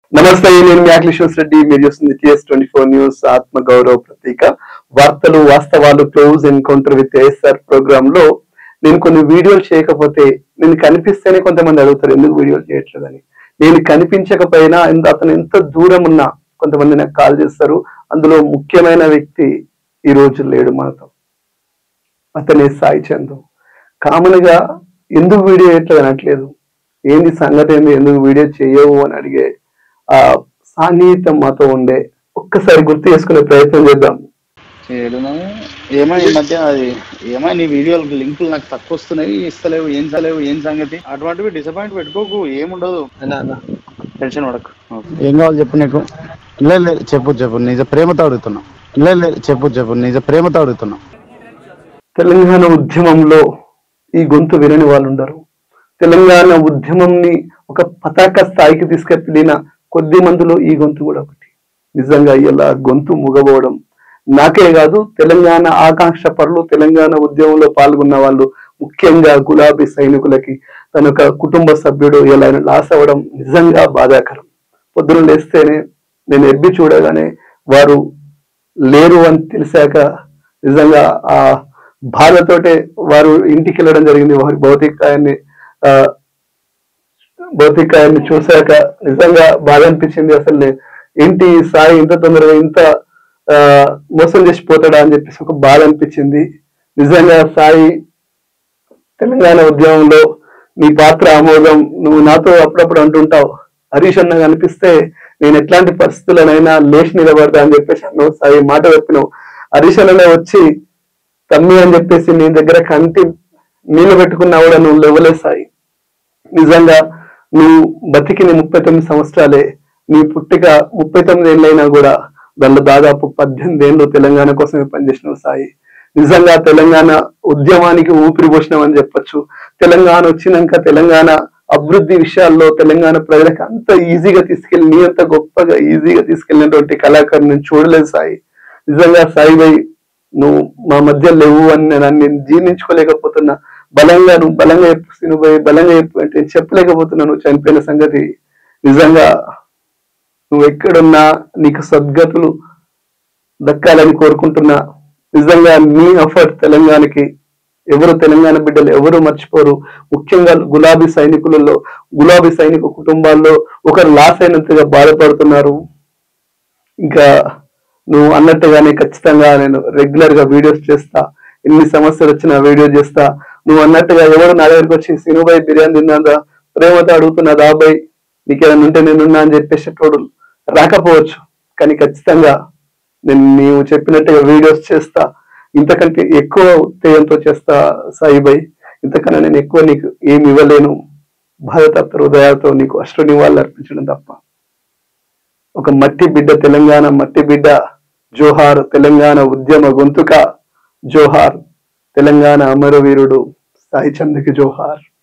నమస్తే నేను మీ అఖిలేశ్వర్ రెడ్డి మీరు చూస్తుంది టిఎస్ ట్వంటీ ఫోర్ న్యూస్ ఆత్మ గౌరవ ప్రతీక వార్తలు వాస్తవాలు close encounter with ASR program లో నేను కొన్ని వీడియోలు చేయకపోతే నేను కనిపిస్తేనే కొంతమంది అడుగుతారు ఎందుకు వీడియోలు చేయట్లేదని నేను కనిపించకపోయినా ఎంత- అతను ఎంత దూరం ఉన్నా కొంతమంది నాకు కాల్ చేస్తారు అందులో ముఖ్యమైన వ్యక్తి ఈ రోజు లేడు మనతో అతనే సాయి చందు కామన్ గా ఎందుకు వీడియో చేయట్లేదు అనట్లేదు ఏంది సంగతి ఏంది ఎందుకు వీడియో చేయవు అని అడిగే ఆ సాన్నిహిత్యం మాతో ఉండే ఒక్కసారి గుర్తు చేసుకునే ప్రయత్నం చేద్దాం చేయడమే ఏమో ఈ మధ్య అది ఏమో నీ వీడియోలకు లింకులు నాకు తక్కువ వస్తున్నాయి ఇస్తలేవు ఏం చలేవు ఏం సంగతి అటువంటివి డిసప్పాయింట్ పెట్టుకోకు ఏముండదు టెన్షన్ పడకు ఏం కావాలి చెప్పు నీకు లేదు లేదు చెప్పు చెప్పు నిజ ప్రేమతో అడుగుతున్నా లేదు లేదు చెప్పు చెప్పు నిజ ప్రేమతో అడుగుతున్నా తెలంగాణ ఉద్యమంలో ఈ గొంతు వినని వాళ్ళు ఉండరు తెలంగాణ ఉద్యమంని ఒక పతాక స్థాయికి తీసుకెళ్ళిన కొద్ది మందిలో ఈ గొంతు కూడా ఒకటి నిజంగా ఇలా గొంతు ముగబోవడం నాకే కాదు తెలంగాణ ఆకాంక్ష పరులు తెలంగాణ ఉద్యమంలో పాల్గొన్న వాళ్ళు ముఖ్యంగా గులాబీ సైనికులకి తన యొక్క కుటుంబ సభ్యుడు ఇలా ఆయన లాస్ అవ్వడం నిజంగా బాధాకరం పొద్దున లేస్తేనే నేను ఎబ్బి చూడగానే వారు లేరు అని తెలిసాక నిజంగా ఆ బాధతోటే వారు ఇంటికి వెళ్ళడం జరిగింది వారి భౌతికాయాన్ని ఆ భౌతికాయాన్ని చూశాక నిజంగా బాధ అనిపించింది అసలు నే- ఏంటి ఈ సాయి ఇంత తొందరగా ఇంత ఆ మోసం చేసి పోతాడా అని చెప్పేసి ఒక బాధ అనిపించింది నిజంగా సాయి తెలంగాణ ఉద్యమంలో నీ పాత్ర ఆమోదం నువ్వు నాతో అప్పుడప్పుడు అంటుంటావు హరీష్ అన్న కనిపిస్తే నేను ఎట్లాంటి పరిస్థితులనైనా లేచి నిలబడతా అని చెప్పేసి అన్నావు సాయి మాట చెప్పినావు హరీష్ అన్న వచ్చి తమ్మి అని చెప్పేసి నీ దగ్గర కంటి నీళ్ళు పెట్టుకున్నా కూడా నువ్వు లేవలే సాయి నిజంగా నువ్వు బతికిన ముప్పై తొమ్మిది సంవత్సరాలే నీ పుట్టిక ముప్పై తొమ్మిది ఏళ్ళైనా కూడా దానిలో దాదాపు పద్దెనిమిది ఏళ్ళు తెలంగాణ కోసమే పనిచేసినావు సాయి నిజంగా తెలంగాణ ఉద్యమానికి ఊపిరి పోసినావు అని చెప్పొచ్చు తెలంగాణ వచ్చినాక తెలంగాణ అభివృద్ధి విషయాల్లో తెలంగాణ ప్రజలకు అంత ఈజీగా తీసుకెళ్ళి నీ అంత గొప్పగా ఈజీగా తీసుకెళ్ళినటువంటి కళాకారు నేను చూడలేదు సాయి నిజంగా సాయి భాయ్ నువ్వు మా మధ్య లేవు అని నేను నేను జీర్ణించుకోలేకపోతున్నా బలంగా నువ్వు బలంగా చెప్పు నువ్వు బలంగా చెప్పు అంటే నేను చెప్పలేకపోతున్నా నువ్వు చనిపోయిన సంగతి నిజంగా నువ్వు ఎక్కడున్నా నీకు సద్గతులు దక్కాలని కోరుకుంటున్నా నిజంగా నీ ఎఫర్ట్ తెలంగాణకి ఎవరు తెలంగాణ బిడ్డలు ఎవరు మర్చిపోరు ముఖ్యంగా గులాబీ సైనికులలో గులాబీ సైనిక కుటుంబాల్లో ఒకరు లాస్ అయినంతగా బాధపడుతున్నారు ఇంకా నువ్వు అన్నట్టుగానే ఖచ్చితంగా నేను రెగ్యులర్ గా వీడియోస్ చేస్తా ఎన్ని సమస్యలు వచ్చినా వీడియో చేస్తా నువ్వు అన్నట్టుగా ఎవరు నా దగ్గరికి వచ్చి సినుబాయ్ బిర్యానీ తిన్నాదా ప్రేమతో అడుగుతున్నా దాబాయ్ నీకేమైనా ఉంటే నేనున్నా అని చెప్పేసేటోడు రాకపోవచ్చు కానీ ఖచ్చితంగా నేను నీవు చెప్పినట్టుగా వీడియోస్ చేస్తా ఇంతకంటే ఎక్కువ ఉత్తేజంతో చేస్తా సాయిబాయ్ ఇంతకన్నా నేను ఎక్కువ నీకు ఏమి ఇవ్వలేను బాధతత్వ హృదయాలతో నీకు అష్ట నివాళులు అర్పించడం తప్ప ఒక మట్టి బిడ్డ తెలంగాణ మట్టి బిడ్డ జోహార్ తెలంగాణ ఉద్యమ గొంతుక జోహార్ తెలంగాణ అమరవీరుడు సాయి చంద్రకి జోహార్